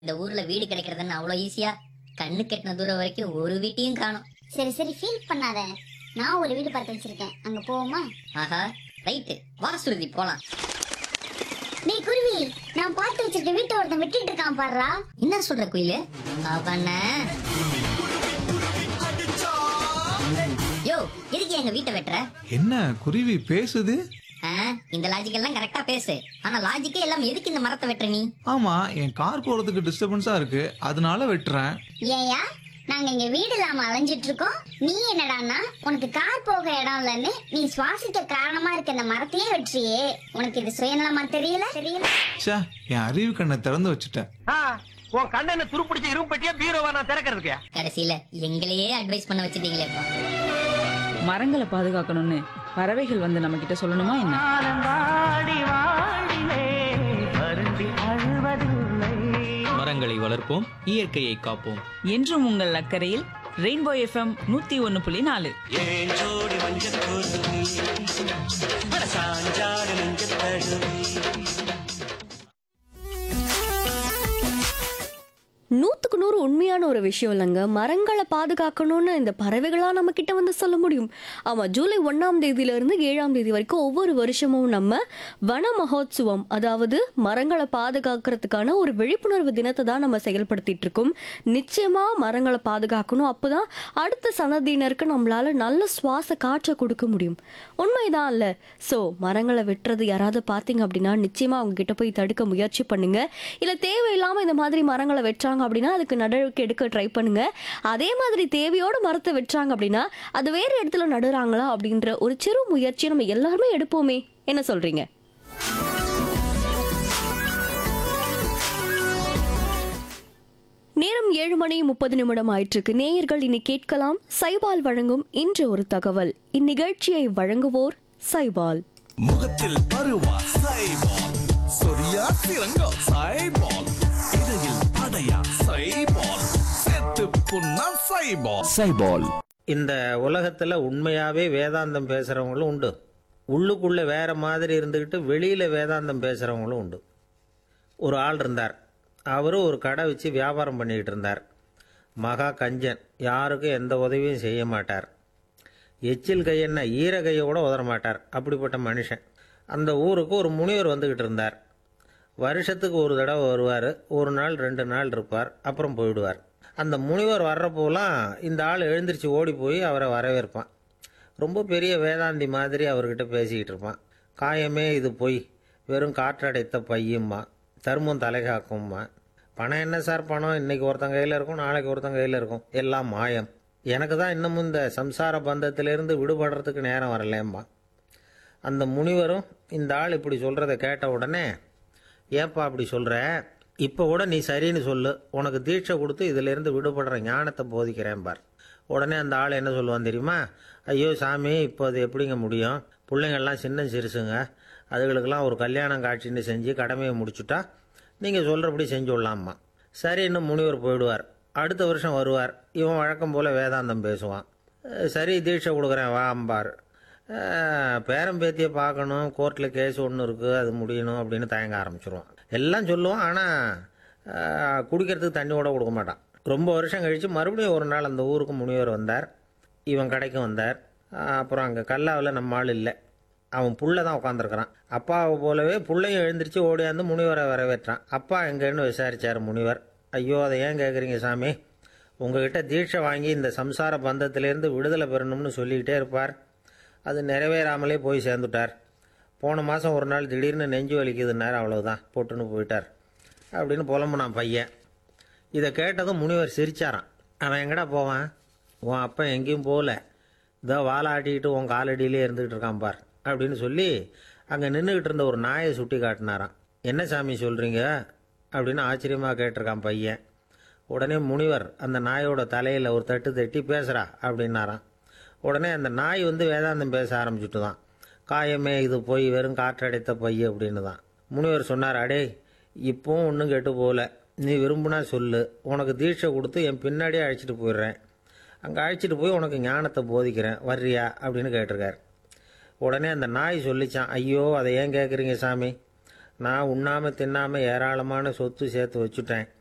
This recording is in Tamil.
இந்த ஊர்ல வீடு கிடைக்கிறதுன்னு அவ்வளவு ஈஸியா கண்ணு கெட்டின தூரம் வரைக்கும் ஒரு வீட்டையும் காணும் சரி சரி ஃபீல் பண்ணாத நான் ஒரு வீடு பார்த்து வச்சிருக்கேன் அங்க போவோமா ஆஹா ரைட்டு வா சுருதி போலாம் டேய் குருவி நான் பார்த்து வச்சிருக்க வீட்டை ஒருத்தன் விட்டுட்டு இருக்கான் பாருடா என்ன சொல்ற குயிலு அவன யோ எதுக்கு எங்க வீட்டை வெட்டுற என்ன குருவி பேசுது ஆ, இந்த லாஜிக் எல்லாம் கரெக்டா பேசு ஆனா லாஜிக்கே எல்லாம் எதுக்கு இந்த மரத்தை வெட்டுற நீ ஆமா என் கார் போறதுக்கு டிஸ்டர்பன்ஸா இருக்கு அதனால வெட்டுறேன் ஏயா நாங்க இங்க வீடு இல்லாம அலைஞ்சிட்டு இருக்கோம் நீ என்னடான்னா உனக்கு கார் போக இடம் இல்லைன்னு நீ சுவாசிக்க காரணமா இருக்க இந்த மரத்தையே வெற்றியே உனக்கு இது சுயநலமா தெரியல தெரியல ச்சே என் அறிவு கண்ணை திறந்து வச்சுட்டேன் ஆ, உன் கண்ணனை துருப்பிடிச்ச இரும்பு பெட்டியா பீரோவா நான் திறக்கிறதுக்கு கடைசியில எங்களையே அட்வைஸ் பண்ண வச்சிட்டீங்களேப்பா மரங்களை பாதுகாக்கணும்னு பறவைகள் வந்து நம்ம கிட்ட சொல்லணுமா என்ன வாடி வாடிலே வருந்தி அழுவதில்லை மரங்களை வளர்ப்போம் இயற்கையை காப்போம் என்றும் உங்கள் அக்கறையில் ரெயின்போ எஃப்எம் நூத்தி ஒன்னு புள்ளி நாலு ஏஞ்சோடி மஞ்சள் கோசுமி அட சாஞ்சாடு நெஞ்ச தழுவி நூற்றுக்கு நூறு உண்மையான ஒரு விஷயம் இல்லைங்க மரங்களை பாதுகாக்கணும்னு இந்த பறவைகளாக நம்ம கிட்ட வந்து சொல்ல முடியும் ஆமாம் ஜூலை ஒன்றாம் தேதியிலிருந்து ஏழாம் தேதி வரைக்கும் ஒவ்வொரு வருஷமும் நம்ம வன மகோத்சவம் அதாவது மரங்களை பாதுகாக்கிறதுக்கான ஒரு விழிப்புணர்வு தினத்தை தான் நம்ம செயல்படுத்திட்டு இருக்கோம் நிச்சயமாக மரங்களை பாதுகாக்கணும் அப்போ தான் அடுத்த சந்ததியினருக்கு நம்மளால நல்ல சுவாச காற்றை கொடுக்க முடியும் உண்மைதான் இல்லை ஸோ மரங்களை வெட்டுறது யாராவது பார்த்தீங்க அப்படின்னா நிச்சயமாக அவங்க கிட்ட போய் தடுக்க முயற்சி பண்ணுங்க இல்லை தேவையில்லாமல் இந்த மாதிரி மரங்களை வெட்டுறாங்க அப்படின்னா அதுக்கு நடவடிக்கை எடுக்க ட்ரை பண்ணுங்க அதே மாதிரி தேவையோட மரத்தை வெட்டுறாங்க அப்படின்னா அது வேறு இடத்துல நடுறாங்களா அப்படின்ற ஒரு சிறு முயற்சியை நம்ம எல்லாருமே எடுப்போமே என்ன சொல்றீங்க நேரம் ஏழு மணி முப்பது நிமிடம் ஆயிட்டிருக்கு நேயர்கள் இனி கேட்கலாம் சைபால் வழங்கும் இன்று ஒரு தகவல் இந்நிகழ்ச்சியை வழங்குவோர் சைபால் முகத்தில் பருவா சைபால் சொரியா சிறங்கோ சைபால் இடையில் அடையா சைபால் செத்து புண்ணா சைபால் சைபால் இந்த உலகத்துல உண்மையாவே வேதாந்தம் பேசுறவங்களும் உண்டு உள்ளுக்குள்ள வேற மாதிரி இருந்துக்கிட்டு வெளியில வேதாந்தம் பேசுறவங்களும் உண்டு ஒரு ஆள் இருந்தார் அவரும் ஒரு கடை வச்சு வியாபாரம் பண்ணிக்கிட்டு இருந்தார் மகா கஞ்சன் யாருக்கும் எந்த உதவியும் செய்ய மாட்டார் எச்சில் கையென்ன ஈர கையை கூட உதற மாட்டார் அப்படிப்பட்ட மனுஷன் அந்த ஊருக்கு ஒரு முனிவர் வந்துக்கிட்டு இருந்தார் வருஷத்துக்கு ஒரு தடவை வருவார் ஒரு நாள் ரெண்டு நாள் இருப்பார் அப்புறம் போயிடுவார் அந்த முனிவர் வர்றப்போலாம் இந்த ஆள் எழுந்திரிச்சு ஓடி போய் அவரை வரவேற்பான் ரொம்ப பெரிய வேதாந்தி மாதிரி அவர்கிட்ட பேசிக்கிட்டு இருப்பான் காயமே இது பொய் வெறும் காற்றடைத்த பையும்மா தர்மம் தலைகாக்கும்மா பணம் என்ன சார் பணம் இன்னைக்கு ஒருத்தன் கையில் இருக்கும் நாளைக்கு ஒருத்தன் கையில் இருக்கும் எல்லாம் மாயம் எனக்கு தான் இன்னமும் இந்த சம்சார பந்தத்திலிருந்து விடுபடுறதுக்கு நேரம் வரலேம்மா அந்த முனிவரும் இந்த ஆள் இப்படி சொல்கிறத கேட்ட உடனே ஏப்பா அப்படி சொல்கிற இப்போ கூட நீ சரின்னு சொல்லு உனக்கு தீட்சை கொடுத்து இதிலிருந்து விடுபடுற ஞானத்தை போதிக்கிறேன் பார் உடனே அந்த ஆள் என்ன சொல்லுவான் தெரியுமா ஐயோ சாமி இப்போ அது எப்படிங்க முடியும் பிள்ளைங்கள்லாம் சின்ன சிறுசுங்க அதுகளுக்கெல்லாம் ஒரு கல்யாணம் காட்சின்னு செஞ்சு கடமையை முடிச்சுட்டா நீங்கள் சொல்கிறபடி செஞ்சு விடலாம்மா சரி இன்னும் முனிவர் போயிடுவார் அடுத்த வருஷம் வருவார் இவன் வழக்கம் போல் வேதாந்தம் பேசுவான் அஹ் சரி தீட்சை கொடுக்குறேன் வா அம்பார் அஹ் பேரம்பேத்தியை பார்க்கணும் கோர்ட்டில் கேஸ் ஒன்று இருக்குது அது முடியணும் அப்படின்னு தயங்க ஆரம்பிச்சிருவான் எல்லாம் சொல்லுவான் ஆனால் குடிக்கிறதுக்கு தண்ணி கூட கொடுக்க மாட்டான் ரொம்ப வருஷம் கழித்து மறுபடியும் ஒரு நாள் அந்த ஊருக்கு முனிவர் வந்தார் இவன் கடைக்கு வந்தார் அஹ் அப்புறம் அங்கே கல்லாவில் நம்ம ஆள் இல்லை அவன் புள்ள தான் உட்காந்துருக்கிறான் அப்பாவை போலவே புள்ளையும் எழுந்திரிச்சு ஓடியாந்து முனிவரை வரவேற்றான் அப்பா எங்கன்னு விசாரிச்சார் முனிவர் ஐயோ அதை ஏன் கேட்குறீங்க சாமி உங்ககிட்ட தீட்சை வாங்கி இந்த சம்சார பந்தத்திலேருந்து விடுதலை பெறணும்னு சொல்லிக்கிட்டே இருப்பார் அது நிறைவேறாமலே போய் சேர்ந்துட்டார் போன மாதம் ஒரு நாள் திடீர்னு நெஞ்சு வலிக்குதுன்னார் அவ்வளவுதான் போட்டுன்னு போயிட்டார் அப்படின்னு புலம்புனான் பையன் இதை கேட்டதும் முனிவர் சிரிச்சாரான் அவன் எங்கடா போவான் உன் அப்பன் எங்கேயும் போகல இதோ வாழை ஆட்டிக்கிட்டு உன் காலடியிலே இருந்துக்கிட்டு இருக்கான் பார் அப்படின்னு சொல்லி அங்கே நின்றுக்கிட்டு இருந்த ஒரு நாயை சுட்டி காட்டினாராம் என்ன சாமி சொல்கிறீங்க அப்படின்னு ஆச்சரியமாக கேட்டிருக்கான் பையன் உடனே முனிவர் அந்த நாயோட தலையில் ஒரு தட்டு தட்டி பேசுகிறா அப்படின்னாராம் உடனே அந்த நாய் வந்து வேதாந்தம் பேச ஆரம்பிச்சுட்டு தான் காயமே இது போய் வெறும் காற்றடைத்த பைய அப்படின்னு தான் முனிவர் சொன்னார் அடே இப்போவும் ஒன்றும் கெட்டு போகல நீ விரும்புனா சொல்லு உனக்கு தீட்சை கொடுத்து என் பின்னாடியே அழைச்சிட்டு போயிடுறேன் அங்கே அழைச்சிட்டு போய் உனக்கு ஞானத்தை போதிக்கிறேன் வர்றியா அப்படின்னு கேட்டிருக்கார் உடனே அந்த நாய் சொல்லிச்சான் ஐயோ அதை ஏன் கேட்குறீங்க சாமி நான் உண்ணாமல் தின்னாமல் ஏராளமான சொத்து சேர்த்து வச்சுட்டேன்